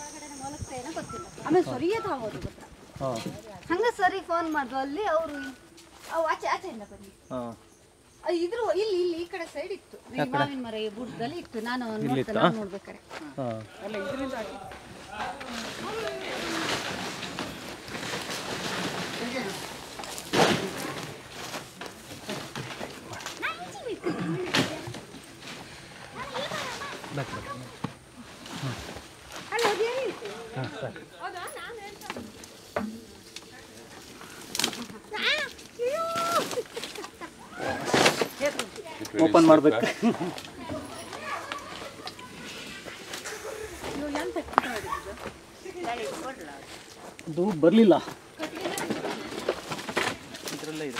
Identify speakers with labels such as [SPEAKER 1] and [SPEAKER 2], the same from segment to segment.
[SPEAKER 1] ಒಳಗಡೆ ಮಲಗ್ತಾ ಏನೋ ಗೊತ್ತಿಲ್ಲ ಆಮೇಲೆ ಸರಿಯದ ಆಗೋದು ಗೊತ್ತಾ
[SPEAKER 2] ಹಾಂ
[SPEAKER 1] ಹಂಗ ಸರಿ ಫೋನ್ ಮಾಡಿದ್ರು ಅಲ್ಲಿ ಅವರು ಅವು ಆಚೆ ಆಚೆಯಿಂದ ಬನ್ನಿ
[SPEAKER 2] ಹಾಂ
[SPEAKER 1] ಅ, ಇದ್ರು ಇಲ್ಲಿ ಇಲ್ಲಿ ಈ ಕಡೆ ಸೈಡ್ ಇತ್ತು ಈ ಮಾವಿನ ಮರ ಈ ಬುಡದಲ್ಲಿ ಇತ್ತು ನಾನು ನೋಡ್ತಾ ನಾನು ನೋಡ್ಬೇಕಾರೆ
[SPEAKER 2] ಹಾಂ ಬ್ಯಾಕ್ ಬ್ಯಾಕ್
[SPEAKER 1] ಅಲ್ಲಿ ಅದು ಏನು ಇತ್ತು?
[SPEAKER 2] ಹಾಂ ಸರಿ ಓಪನ್ ಮಾಡ್ಬೇಕು ಅದು ಬರಲಿಲ್ಲ ಇದರಲ್ಲೇ ಇದೆ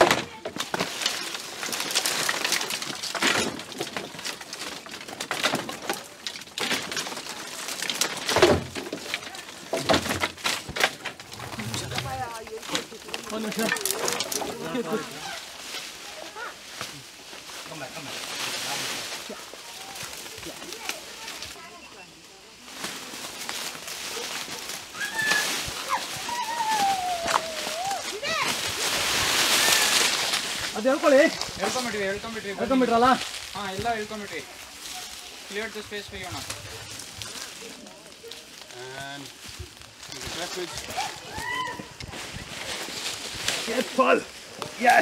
[SPEAKER 2] ಒಂದು ನಿಮಿಷ ಅದು ಹೇಳ್ಕೊಳ್ಳಿ
[SPEAKER 3] ಹೇಳ್ಕೊಂಬಿಟ್ವಿ ಹೇಳ್ಕೊಂಬಿಟ್ವಿ
[SPEAKER 2] ಹೇಳ್ಕೊಂಬಿಟ್ರಲ್ಲ
[SPEAKER 3] ಹಾ ಎಲ್ಲ ಹೇಳ್ಕೊಂಬಿಟ್ವಿ ಕ್ಲಿಯರ್ ದ ಸ್ಪೇಸ್ ಫಾರ್ ಯೋಣ
[SPEAKER 2] Careful! Yeah!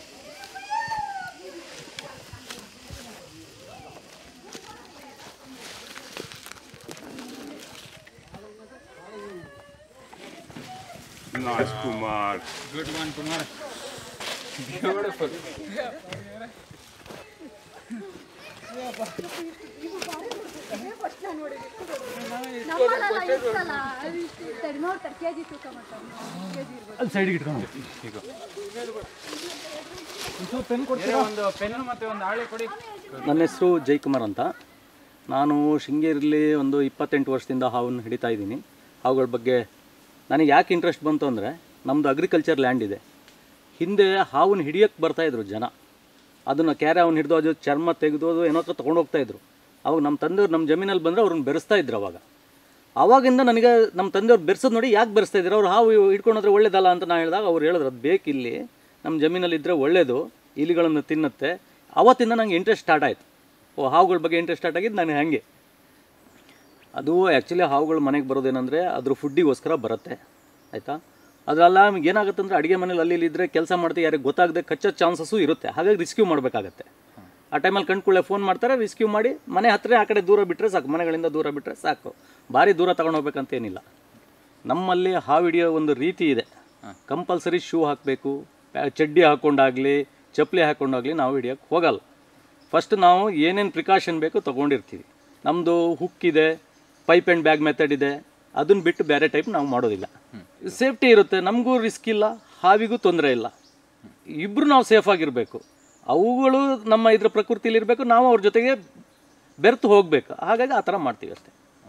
[SPEAKER 4] Nice, Kumar.
[SPEAKER 3] Good one Kumar beautiful
[SPEAKER 1] ನಮ್ಮಲ್ಲೆಲ್ಲ ಇರ್ತಲ್ಲ, ಅದು ಇಷ್ಟು ಇರ್ತದೆ. ನೋಡ್ತಾರೆ ಕೆಜಿ ತೂಕ ಮಾಡ್ತಾರೆ ಕೆಜಿ ಇರ್ಬೋದು
[SPEAKER 2] ಅಲ್ಲಿ ಸೈಡ್ಗೆ ಇಟ್ಕೊಂಡು
[SPEAKER 3] ಈಗ
[SPEAKER 2] ಒಂಚೂರು ಪೆನ್ ಕೊಡ್ತೀರಾ
[SPEAKER 3] ಒಂದು ಪೆನ್ ಮತ್ತೆ ಒಂದು ಹಾಳೆ ಕೊಡಿ
[SPEAKER 2] ನನ್ನ ಹೆಸರು ಜಯಕುಮಾರ್ ಅಂತ ನಾನು ಶೃಂಗೇರಿಲಿ ಒಂದು ಇಪ್ಪತ್ತೆಂಟು ವರ್ಷದಿಂದ ಹಾವನ್ನು ಹಿಡಿತಾ ಇದ್ದೀನಿ ಹಾವುಗಳ ಬಗ್ಗೆ ನನಗೆ ಯಾಕೆ ಇಂಟ್ರೆಸ್ಟ್ ಬಂತು ಅಂದರೆ ನಮ್ಮದು ಅಗ್ರಿಕಲ್ಚರ್ ಲ್ಯಾಂಡ್ ಇದೆ ಹಿಂದೆ ಹಾವನ್ನು ಹಿಡಿಯೋಕ್ಕೆ ಬರ್ತಾಯಿದ್ರು ಜನ ಅದನ್ನು ಕ್ಯಾರೆ ಅವ್ನು ಹಿಡಿದು ಅದು ಚರ್ಮ ತೆಗೆದು ಅದು ಏನೋ ಹತ್ರ ತೊಗೊಂಡು ಹೋಗ್ತಾಯಿದ್ರು ಅವಾಗ ನಮ್ಮ ತಂದೆಯವ್ರು ನಮ್ಮ ಜಮೀನಲ್ಲಿ ಬಂದರೆ ಅವ್ರನ್ನ ಬೆರೆಸ್ತಾ ಇದ್ರು ಅವಾಗ ಆವಾಗಿಂದ ನನಗೆ ನಮ್ಮ ತಂದೆಯವ್ರು ಬೆರೆಸೋದು ನೋಡಿ ಯಾಕೆ ಬೆರೆಸ್ತಾ ಇದ್ರು ಅವ್ರು ಹಾವು ಹಿಡ್ಕೊಂಡ್ರೆ ಒಳ್ಳೇದಲ್ಲ ಅಂತ ನಾನು ಹೇಳಿದಾಗ ಅವ್ರು ಹೇಳಿದ್ರು ಅದು ಬೇಕಿಲ್ಲಿ ನಮ್ಮ ಜಮೀನಲ್ಲಿ ಇದ್ದರೆ ಒಳ್ಳೇದು ಇಲಿಗಳನ್ನು ತಿನ್ನುತ್ತೆ ಅವತ್ತಿಂದ ನನಗೆ ಇಂಟ್ರೆಸ್ಟ್ ಸ್ಟಾರ್ಟ್ ಆಯಿತು ಓ ಹಾವುಗಳ ಬಗ್ಗೆ ಇಂಟ್ರೆಸ್ಟ್ ಸ್ಟಾರ್ಟ್ ಆಗಿದ್ದು ನನಗೆ ಹಾಗೆ ಅದು ಆ್ಯಕ್ಚುಲಿ ಹಾವುಗಳು ಮನೆಗೆ ಬರೋದೇನೆಂದರೆ ಅದ್ರ ಫುಡ್ಡಿಗೋಸ್ಕರ ಬರುತ್ತೆ ಆಯಿತಾ ಅದರಲ್ಲ ನಮ್ಗೆ ಏನಾಗುತ್ತೆ ಅಂದರೆ ಅಡುಗೆ ಮನೇಲಿ ಅಲ್ಲಿ ಇಲ್ಲಿ ಇದ್ದರೆ ಕೆಲಸ ಮಾಡ್ತೀವಿ ಯಾರಿಗೆ ಗೊತ್ತಾಗದೆ ಕಚ್ಚೋ ಚಾನ್ಸಸ್ಸು ಇರುತ್ತೆ ಹಾಗಾಗಿ ರಿಸ್ಕ್ಯೂ ಮಾಡಬೇಕಾಗತ್ತೆ ಆ ಟೈಮಲ್ಲಿ ಕಂಡ್ಕೊಳ್ಳೆ ಫೋನ್ ಮಾಡ್ತಾರೆ ರಿಸ್ಕ್ಯೂ ಮಾಡಿ ಮನೆ ಹತ್ತಿರ ಆ ಕಡೆ ದೂರ ಬಿಟ್ಟರೆ ಸಾಕು ಮನೆಗಳಿಂದ ದೂರ ಬಿಟ್ಟರೆ ಸಾಕು ಭಾರಿ ದೂರ ತಗೊಂಡು ಹೋಗ್ಬೇಕಂತ ಏನಿಲ್ಲ ನಮ್ಮಲ್ಲಿ ಹಾವು ಹಿಡಿಯೋ ಒಂದು ರೀತಿ ಇದೆ ಕಂಪಲ್ಸರಿ ಶೂ ಹಾಕಬೇಕು ಚಡ್ಡಿ ಹಾಕ್ಕೊಂಡಾಗಲಿ ಚಪ್ಪಲಿ ಹಾಕ್ಕೊಂಡಾಗಲಿ ನಾವು ಹಿಡಿಯೋಕ್ಕೆ ಹೋಗಲ್ಲ ಫಸ್ಟ್ ನಾವು ಏನೇನು ಪ್ರಿಕಾಷನ್ ಬೇಕು ತೊಗೊಂಡಿರ್ತೀವಿ ನಮ್ಮದು ಹುಕ್ ಇದೆ ಪೈಪ್ ಆ್ಯಂಡ್ ಬ್ಯಾಗ್ ಮೆಥಡ್ ಇದೆ ಅದನ್ನ ಬಿಟ್ಟು ಬೇರೆ ಟೈಪ್ ನಾವು ಮಾಡೋದಿಲ್ಲ ಸೇಫ್ಟಿ ಇರುತ್ತೆ ನಮಗೂ ರಿಸ್ಕ್ ಇಲ್ಲ ಹಾವಿಗೂ ತೊಂದರೆ ಇಲ್ಲ ಇಬ್ಬರು ನಾವು ಸೇಫ್ ಆಗಿರಬೇಕು ಅವುಗಳು ನಮ್ಮ ಇದ್ರ ಪ್ರಕೃತಿಲಿ ಇರಬೇಕು ನಾವು ಅವ್ರ ಜೊತೆಗೆ ಬೆರೆತು ಹೋಗಬೇಕು ಹಾಗಾಗಿ ಆ ಥರ ಮಾಡ್ತೀವಿ ಅಷ್ಟೇ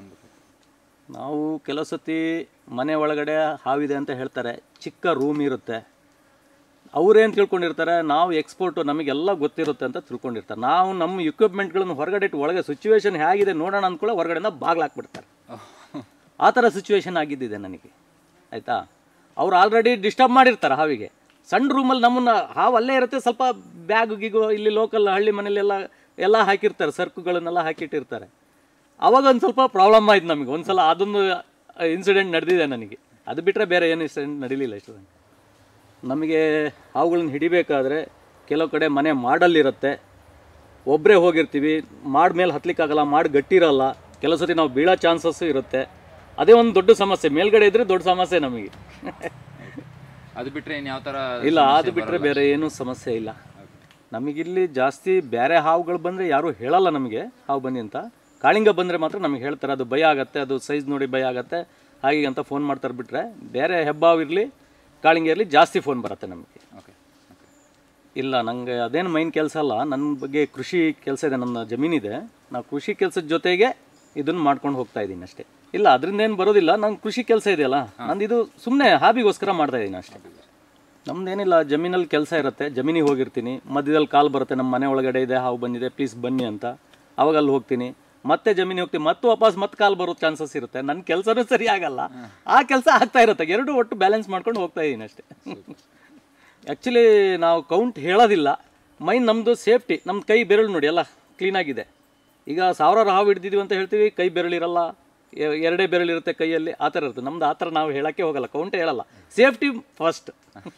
[SPEAKER 2] ನಾವು ಕೆಲವು ಸತಿ ಮನೆ ಒಳಗಡೆ ಹಾವಿದೆ ಅಂತ ಹೇಳ್ತಾರೆ ಚಿಕ್ಕ ರೂಮ್ ಇರುತ್ತೆ ಅವ್ರೇನು ತಿಳ್ಕೊಂಡಿರ್ತಾರೆ ನಾವು ಎಕ್ಸ್ಪೋರ್ಟು ನಮಗೆಲ್ಲ ಗೊತ್ತಿರುತ್ತೆ ಅಂತ ತಿಳ್ಕೊಂಡಿರ್ತಾರೆ ನಾವು ನಮ್ಮ ಇಕ್ವಿಪ್ಮೆಂಟ್ಗಳನ್ನು ಹೊರಗಡೆ ಇಟ್ಟು ಒಳಗೆ ಸಿಚುವೇಶನ್ ಹೇಗಿದೆ ನೋಡೋಣ ಅಂದ್ಕೊಳ್ಳೆ ಹೊರಗಡೆಯಿಂದ ಬಾಗ್ಲಾಕ್ಬಿಡ್ತಾರೆ ಆ ಥರ ಸಿಚುವೇಶನ್ ಆಗಿದ್ದಿದೆ ನನಗೆ ಆಯಿತಾ ಅವ್ರು ಆಲ್ರೆಡಿ ಡಿಸ್ಟರ್ಬ್ ಮಾಡಿರ್ತಾರೆ ಹಾವಿಗೆ ಸಣ್ಣ ರೂಮಲ್ಲಿ ನಮ್ಮನ್ನ ಹಾವು ಅಲ್ಲೇ ಇರುತ್ತೆ ಸ್ವಲ್ಪ ಬ್ಯಾಗ್ ಗಿಗು ಇಲ್ಲಿ ಲೋಕಲ್ ಹಳ್ಳಿ ಮನೇಲೆಲ್ಲ ಎಲ್ಲ ಹಾಕಿರ್ತಾರೆ ಸರ್ಕುಗಳನ್ನೆಲ್ಲ ಹಾಕಿಟ್ಟಿರ್ತಾರೆ ಅವಾಗ ಒಂದು ಸ್ವಲ್ಪ ಪ್ರಾಬ್ಲಮ್ ಆಯ್ತು ನಮಗೆ ಒಂದು ಸಲ ಅದೊಂದು ಇನ್ಸಿಡೆಂಟ್ ನಡೆದಿದೆ ನನಗೆ ಅದು ಬಿಟ್ಟರೆ ಬೇರೆ ಏನು ಇನ್ಸಿಡೆಂಟ್ ನಡೀಲಿಲ್ಲ ಇಷ್ಟು ತನಕ. ನಮಗೆ ಹಾವುಗಳನ್ನ ಹಿಡಿಬೇಕಾದ್ರೆ ಕೆಲವು ಕಡೆ ಮನೆ ಮಾಡಲ್ಲಿರುತ್ತೆ ಒಬ್ಬರೇ ಹೋಗಿರ್ತೀವಿ ಮಾಡ್ ಮೇಲೆ ಹತ್ಲಿಕ್ಕಾಗಲ್ಲ ಮಾಡಿ ಗಟ್ಟಿರಲ್ಲ ಕೆಲವು ಸತಿ ನಾವು ಬೀಳೋ ಚಾನ್ಸಸ್ಸು ಇರುತ್ತೆ ಅದೇ ಒಂದು ದೊಡ್ಡ ಸಮಸ್ಯೆ ಮೇಲ್ಗಡೆ ಇದ್ರೆ ದೊಡ್ಡ ಸಮಸ್ಯೆ ನಮಗೆ
[SPEAKER 3] ಅದು ಬಿಟ್ರೆ ಇನ್ ಯಾವ ತರ
[SPEAKER 2] ಇಲ್ಲ ಅದು ಬಿಟ್ಟರೆ ಬೇರೆ ಏನೂ ಸಮಸ್ಯೆ ಇಲ್ಲ ನಮಗಿಲ್ಲಿ ಜಾಸ್ತಿ ಬೇರೆ ಹಾವುಗಳು ಬಂದರೆ ಯಾರೂ ಹೇಳಲ್ಲ ನಮಗೆ ಹಾವು ಬನ್ನಿ ಅಂತ ಕಾಳಿಂಗ ಬಂದರೆ ಮಾತ್ರ ನಮಗೆ ಹೇಳ್ತಾರೆ ಅದು ಭಯ ಆಗತ್ತೆ ಅದು ಸೈಜ್ ನೋಡಿ ಭಯ ಆಗತ್ತೆ ಹಾಗೆ ಅಂತ ಫೋನ್ ಮಾಡ್ತಾರೆ ಬಿಟ್ಟರೆ ಬೇರೆ ಹೆಬ್ಬಾವು ಇರಲಿ ಕಾಳಿಂಗ ಇರಲಿ ಜಾಸ್ತಿ ಫೋನ್ ಬರುತ್ತೆ ನಮಗೆ
[SPEAKER 3] ಓಕೆ
[SPEAKER 2] ಇಲ್ಲ ನನಗೆ ಅದೇನು ಮೈನ್ ಕೆಲಸ ಅಲ್ಲ ನನ್ನ ಬಗ್ಗೆ ಕೃಷಿ ಕೆಲಸ ಇದೆ ನನ್ನ ಜಮೀನಿದೆ ನಾವು ಕೃಷಿ ಕೆಲಸದ ಜೊತೆಗೆ ಇದನ್ನು ಮಾಡ್ಕೊಂಡು ಹೋಗ್ತಾ ಇದ್ದೀನಿ ಅಷ್ಟೇ ಇಲ್ಲ ಅದರಿಂದ ಏನು ಬರೋದಿಲ್ಲ ನಂಗೆ ಕೃಷಿ ಕೆಲಸ ಇದೆಯಲ್ಲ ನಂದು ಇದು ಸುಮ್ಮನೆ ಹಾಬಿಗೋಸ್ಕರ ಮಾಡ್ತಾ ಇದ್ದೀನಿ ಅಷ್ಟೇ ನಮ್ದೇನಿಲ್ಲ ಜಮೀನಲ್ಲಿ ಕೆಲಸ ಇರುತ್ತೆ ಜಮೀನಿಗೆ ಹೋಗಿರ್ತೀನಿ ಮಧ್ಯದಲ್ಲಿ ಕಾಲ್ ಬರುತ್ತೆ ನಮ್ಮ ಮನೆ ಒಳಗಡೆ ಇದೆ ಹಾವು ಬಂದಿದೆ ಪ್ಲೀಸ್ ಬನ್ನಿ ಅಂತ ಅವಾಗ ಅಲ್ಲಿ ಹೋಗ್ತೀನಿ ಮತ್ತೆ ಜಮೀನಿಗೆ ಹೋಗ್ತೀವಿ ಮತ್ತೆ ವಾಪಸ್ ಮತ್ತೆ ಕಾಲ್ ಬರೋ ಚಾನ್ಸಸ್ ಇರುತ್ತೆ ನನ್ನ ಕೆಲಸನೂ ಸರಿ ಆಗಲ್ಲ ಆ ಕೆಲಸ ಆಗ್ತಾ ಇರುತ್ತೆ ಎರಡು ಒಟ್ಟು ಬ್ಯಾಲೆನ್ಸ್ ಮಾಡ್ಕೊಂಡು ಹೋಗ್ತಾ ಇದ್ದೀನಿ ಅಷ್ಟೇ ಆ್ಯಕ್ಚುಲಿ ನಾವು ಕೌಂಟ್ ಹೇಳೋದಿಲ್ಲ ಮೈನ್ ನಮ್ಮದು ಸೇಫ್ಟಿ ನಮ್ಮ ಕೈ ಬೆರಳು ನೋಡಿ ಎಲ್ಲ ಕ್ಲೀನಾಗಿದೆ ಈಗ ಸಾವಿರಾರು ಹಾವು ಹಿಡ್ದಿದ್ವಿ ಅಂತ ಹೇಳ್ತೀವಿ ಕೈ ಬೆರಳಿರಲ್ಲ ಎ- ಎರಡೇ ಬೆರಳಿರುತ್ತೆ ಕೈಯಲ್ಲಿ ಆ ಥರ ಇರುತ್ತೆ ನಮ್ದು ಆ ಥರ ನಾವು ಹೇಳೋಕ್ಕೆ ಹೋಗಲ್ಲ ಕೌಂಟೇ ಹೇಳಲ್ಲ ಸೇಫ್ಟಿ ಫಸ್ಟ್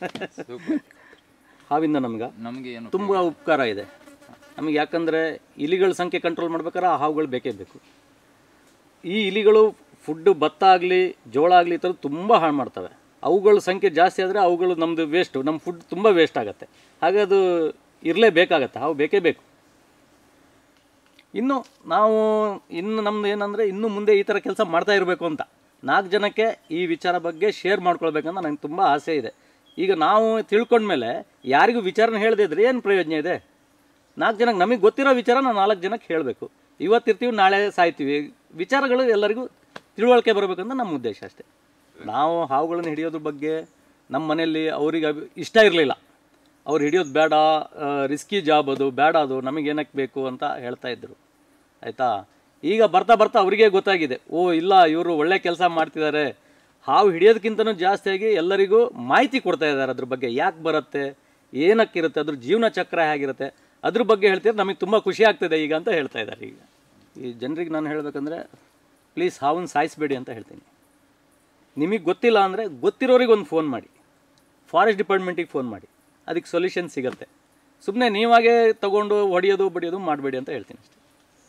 [SPEAKER 2] ಹಾವಿಂದ ನಮ್ಗೆ
[SPEAKER 3] ನಮಗೆ ಏನು
[SPEAKER 2] ತುಂಬ ಉಪಕಾರ ಇದೆ ನಮಗೆ ಯಾಕಂದರೆ ಇಲಿಗಳ ಸಂಖ್ಯೆ ಕಂಟ್ರೋಲ್ ಮಾಡ್ಬೇಕಾದ್ರೆ ಆ ಹಾವುಗಳು ಬೇಕೇ ಬೇಕು ಈ ಇಲಿಗಳು ಫುಡ್ ಭತ್ತ ಆಗಲಿ ಜೋಳ ಆಗಲಿ ಈ ಥರದ್ದು ತುಂಬ ಹಾಳು ಮಾಡ್ತವೆ ಅವುಗಳ ಸಂಖ್ಯೆ ಜಾಸ್ತಿ ಆದರೆ ಅವುಗಳು ನಮ್ಮದು ವೇಸ್ಟು ನಮ್ಮ ಫುಡ್ ತುಂಬ ವೇಸ್ಟ್ ಆಗುತ್ತೆ ಹಾಗೆ ಅದು ಇರಲೇಬೇಕಾಗತ್ತೆ ಹಾವು ಬೇಕೇ ಬೇಕು ಇನ್ನು ನಾವು ಇನ್ನು ನಮ್ದು ಏನಂದರೆ ಇನ್ನು ಮುಂದೆ ಈ ಥರ ಕೆಲಸ ಮಾಡ್ತಾ ಇರಬೇಕು ಅಂತ ನಾಲ್ಕು ಜನಕ್ಕೆ ಈ ವಿಚಾರ ಬಗ್ಗೆ ಶೇರ್ ಮಾಡ್ಕೊಳ್ಬೇಕಂತ ನಂಗೆ ತುಂಬ ಆಸೆ ಇದೆ ಈಗ ನಾವು ತಿಳ್ಕೊಂಡ್ಮೇಲೆ ಯಾರಿಗೂ ವಿಚಾರನ ಹೇಳದೇ ಇದ್ರೆ ಏನು ಪ್ರಯೋಜನ ಇದೆ ನಾಲ್ಕು ಜನಕ್ಕೆ ನಮಗೆ ಗೊತ್ತಿರೋ ವಿಚಾರ ನಾವು ನಾಲ್ಕು ಜನಕ್ಕೆ ಹೇಳಬೇಕು ಇವತ್ತಿರ್ತೀವಿ ನಾಳೆ ಸಾಯ್ತೀವಿ ವಿಚಾರಗಳು ಎಲ್ಲರಿಗೂ ತಿಳುವಳಿಕೆ ಬರಬೇಕಂತ ನಮ್ಮ ಉದ್ದೇಶ ಅಷ್ಟೇ ನಾವು ಹಾವುಗಳನ್ನು ಹಿಡಿಯೋದ್ರ ಬಗ್ಗೆ ನಮ್ಮ ಮನೆಯಲ್ಲಿ ಅವರಿಗೆ ಅಭಿ- ಇಷ್ಟ ಇರಲಿಲ್ಲ ಅವ್ರು ಹಿಡಿಯೋದು ಬೇಡ ರಿಸ್ಕಿ ಜಾಬ್ ಅದು ಬೇಡ ಅದು ನಮಗೇನಕ್ಕೆ ಬೇಕು ಅಂತ ಹೇಳ್ತಾ ಇದ್ರು ಆಯಿತಾ ಈಗ ಬರ್ತಾ ಬರ್ತಾ ಅವರಿಗೆ ಗೊತ್ತಾಗಿದೆ ಓ ಇಲ್ಲ ಇವರು ಒಳ್ಳೆ ಕೆಲಸ ಮಾಡ್ತಿದ್ದಾರೆ ಹಾವು ಹಿಡಿಯೋದಕ್ಕಿಂತನೂ ಜಾಸ್ತಿಯಾಗಿ ಎಲ್ಲರಿಗೂ ಮಾಹಿತಿ ಕೊಡ್ತಾ ಇದ್ದಾರೆ ಅದ್ರ ಬಗ್ಗೆ ಯಾಕೆ ಬರುತ್ತೆ ಏನಕ್ಕಿರುತ್ತೆ ಅದ್ರ ಜೀವನ ಚಕ್ರ ಹೇಗಿರುತ್ತೆ ಅದ್ರ ಬಗ್ಗೆ ಹೇಳ್ತಿದ್ರೆ ನಮಗೆ ತುಂಬ ಖುಷಿ ಆಗ್ತದೆ ಈಗ ಅಂತ ಹೇಳ್ತಾ ಇದ್ದಾರೆ ಈಗ ಈ ಜನರಿಗೆ ನಾನು ಹೇಳಬೇಕಂದ್ರೆ ಪ್ಲೀಸ್ ಹಾವನ್ನ ಸಾಯಿಸಬೇಡಿ ಅಂತ ಹೇಳ್ತೀನಿ ನಿಮಗೆ ಗೊತ್ತಿಲ್ಲ ಅಂದರೆ ಗೊತ್ತಿರೋರಿಗೆ ಒಂದು ಫೋನ್ ಮಾಡಿ ಫಾರೆಸ್ಟ್ ಡಿಪಾರ್ಟ್ಮೆಂಟಿಗೆ ಫೋನ್ ಮಾಡಿ ಅದಕ್ಕೆ ಸೊಲ್ಯೂಷನ್ ಸಿಗುತ್ತೆ ಸುಮ್ಮನೆ ನೀವಾಗೇ ತಗೊಂಡು ಹೊಡೆಯೋದು ಬಡಿಯೋದು ಮಾಡಬೇಡಿ ಅಂತ ಹೇಳ್ತೀನಿ ಅಷ್ಟೇ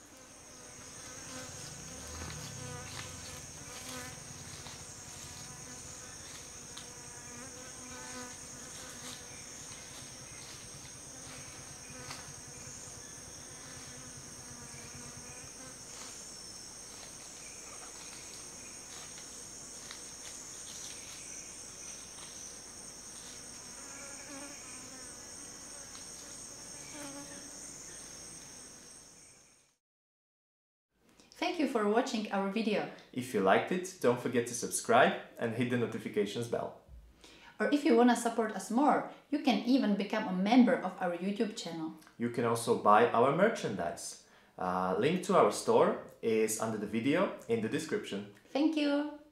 [SPEAKER 4] Thank you for watching our video.
[SPEAKER 5] If you liked it, don't forget to subscribe and hit the notifications bell.
[SPEAKER 4] Or if you wanna support us more, you can even become a member of our YouTube channel.
[SPEAKER 5] You can also buy our merchandise. Uh, link to our store is under the video in the description.
[SPEAKER 4] Thank you!